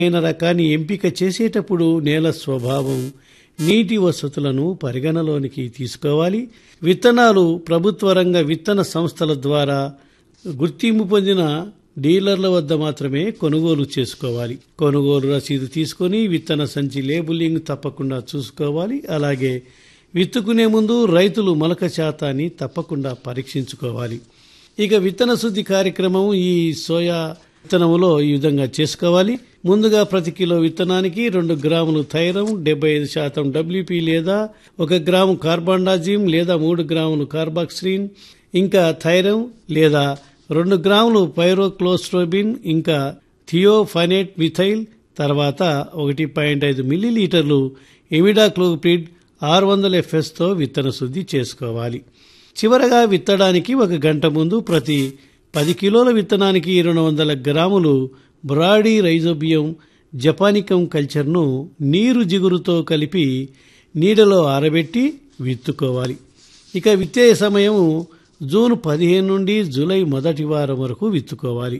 అయిన రకాన్ని ఎంపిక చేసేటప్పుడు నేల స్వభావం నీటి వసతులను పరిగణలోనికి తీసుకోవాలి విత్తనాలు ప్రభుత్వ రంగ విత్తన సంస్థల ద్వారా గుర్తింపు పొందిన డీలర్ల వద్ద మాత్రమే కొనుగోలు చేసుకోవాలి కొనుగోలు రసీదు తీసుకొని విత్తన సంచి లేబులింగ్ తప్పకుండా చూసుకోవాలి అలాగే విత్తుకునే ముందు రైతులు మొలక శాతాన్ని తప్పకుండా పరీక్షించుకోవాలి ఇక విత్తన శుద్ధి కార్యక్రమం ఈ సోయా విత్తనములో ఈ విధంగా చేసుకోవాలి ముందుగా ప్రతి కిలో విత్తనానికి రెండు గ్రాములు థైరం డెబ్బై ఐదు శాతం డబ్ల్యూపీ లేదా ఒక గ్రాము కార్బాండాజిమ్ లేదా మూడు గ్రాములు కార్బాక్సిలిన్ ఇంకా థైరం లేదా రెండు గ్రాములు పైరోక్లోస్ట్రోబిన్ ఇంకా థియోఫైనేట్ మిథైల్ తర్వాత ఒకటి పాయింట్ ఐదు మిల్లీలీటర్లు ఇమిడాక్లోప్రిడ్ ఆరు వందల ఎఫ్ఎస్తో విత్తన శుద్ధి చేసుకోవాలి చివరగా విత్తడానికి ఒక గంట ముందు ప్రతి పది కిలోల విత్తనానికి రెండు వందల గ్రాములు బ్రాడీ రైజోబియం జపానికం కల్చర్ను నీరు జిగురుతో కలిపి నీడలో ఆరబెట్టి విత్తుకోవాలి ఇక విత్తే సమయం జూన్ పదిహేను నుండి జూలై మొదటి వారం వరకు విత్తుకోవాలి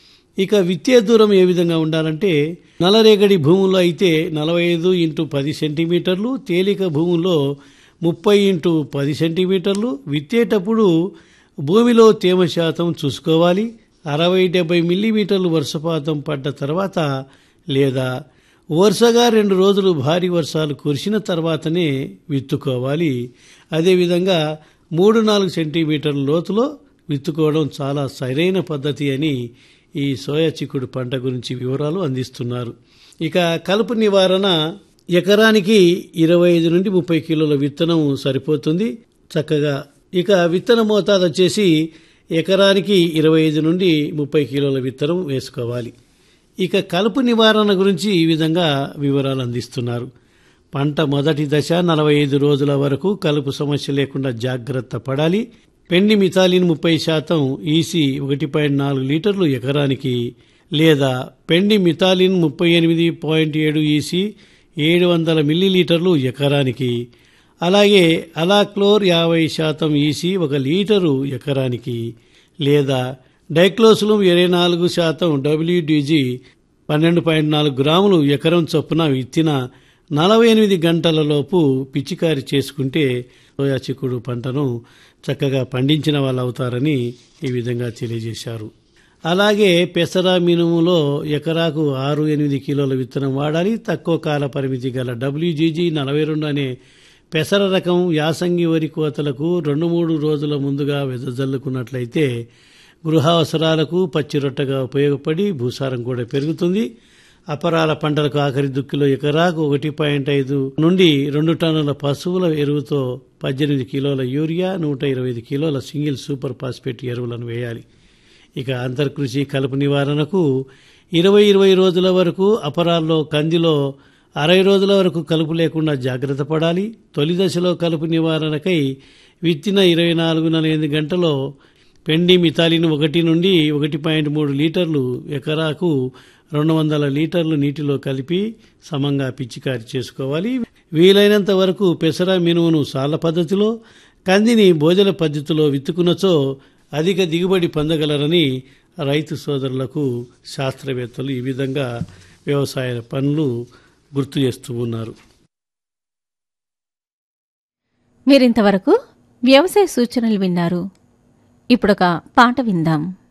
ఇక విత్తే దూరం ఏ విధంగా ఉండాలంటే నల్లరేగడి భూముల్లో అయితే నలభై ఐదు ఇంటూ పది సెంటీమీటర్లు తేలిక భూముల్లో ముప్పై ఇంటూ పది సెంటీమీటర్లు విత్తేటప్పుడు భూమిలో తేమ శాతం చూసుకోవాలి అరవై డెబ్బై మిల్లీమీటర్లు వర్షపాతం పడ్డ తర్వాత లేదా వరుసగా రెండు రోజులు భారీ వర్షాలు కురిసిన తర్వాతనే విత్తుకోవాలి అదేవిధంగా మూడు నాలుగు సెంటీమీటర్ల లోతులో విత్తుకోవడం చాలా సరైన పద్ధతి అని ఈ సోయా చిక్కుడు పంట గురించి వివరాలు అందిస్తున్నారు ఇక కలుపు నివారణ ఎకరానికి ఇరవై ఐదు నుండి ముప్పై కిలోల విత్తనం సరిపోతుంది చక్కగా ఇక విత్తన మోతాదు వచ్చేసి ఎకరానికి ఇరవై ఐదు నుండి ముప్పై కిలోల విత్తనం వేసుకోవాలి ఇక కలుపు నివారణ గురించి ఈ విధంగా వివరాలు అందిస్తున్నారు పంట మొదటి దశ నలభై ఐదు రోజుల వరకు కలుపు సమస్య లేకుండా జాగ్రత్త పడాలి పెండి మిథాలిన్ ముప్పై శాతం ఈసీ ఒకటి పాయింట్ నాలుగు లీటర్లు ఎకరానికి లేదా పెండి మిథాలిన్ ముప్పై ఎనిమిది పాయింట్ ఏడు ఈసీ ఏడు వందల మిల్లీలీటర్లు ఎకరానికి అలాగే అలాక్లోర్ యాభై శాతం ఈసీ ఒక లీటరు ఎకరానికి లేదా డైక్లోసులం ఇరవై నాలుగు శాతం డబ్ల్యూడీజీ పన్నెండు పాయింట్ నాలుగు గ్రాములు ఎకరం చొప్పున విత్తిన నలభై ఎనిమిది గంటలలోపు పిచికారి చేసుకుంటే సోయా చిక్కుడు పంటను చక్కగా పండించిన వాళ్ళు అవుతారని ఈ విధంగా తెలియజేశారు అలాగే పెసర మినుములో ఎకరాకు ఆరు ఎనిమిది కిలోల విత్తనం వాడాలి తక్కువ కాల పరిమితి గల డబ్ల్యూజీజీ నలభై రెండు అనే పెసర రకం యాసంగి వరి కోతలకు రెండు మూడు రోజుల ముందుగా వెదజల్లుకున్నట్లయితే గృహావసరాలకు పచ్చి రొట్టగా ఉపయోగపడి భూసారం కూడా పెరుగుతుంది అపరాల పంటలకు ఆఖరి దుక్కిలో ఎకరాకు ఒకటి పాయింట్ ఐదు నుండి రెండు టన్నుల పశువుల ఎరువుతో పద్దెనిమిది కిలోల యూరియా నూట ఇరవై ఐదు కిలోల సింగిల్ సూపర్ ఫాస్ఫేట్ ఎరువులను వేయాలి ఇక అంతర్కృషి కలుపు నివారణకు ఇరవై ఇరవై రోజుల వరకు అపరాల్లో కందిలో అరవై రోజుల వరకు కలుపు లేకుండా జాగ్రత్త పడాలి తొలి దశలో కలుపు నివారణకై విత్తిన ఇరవై నాలుగు ఎనిమిది గంటలో పెండి మితాలిన్ ఒకటి నుండి ఒకటి పాయింట్ మూడు లీటర్లు ఎకరాకు రెండు వందల లీటర్లు నీటిలో కలిపి సమంగా పిచికారి చేసుకోవాలి వీలైనంత వరకు పెసర మినుమును సాల పద్ధతిలో కందిని భోజన పద్ధతిలో విత్తుకున్నచో అధిక దిగుబడి పొందగలరని రైతు సోదరులకు శాస్త్రవేత్తలు ఈ విధంగా వ్యవసాయ పనులు గుర్తు చేస్తూ ఉన్నారు మీరింతవరకు వ్యవసాయ సూచనలు విన్నారు ఇప్పుడొక పాట విందాం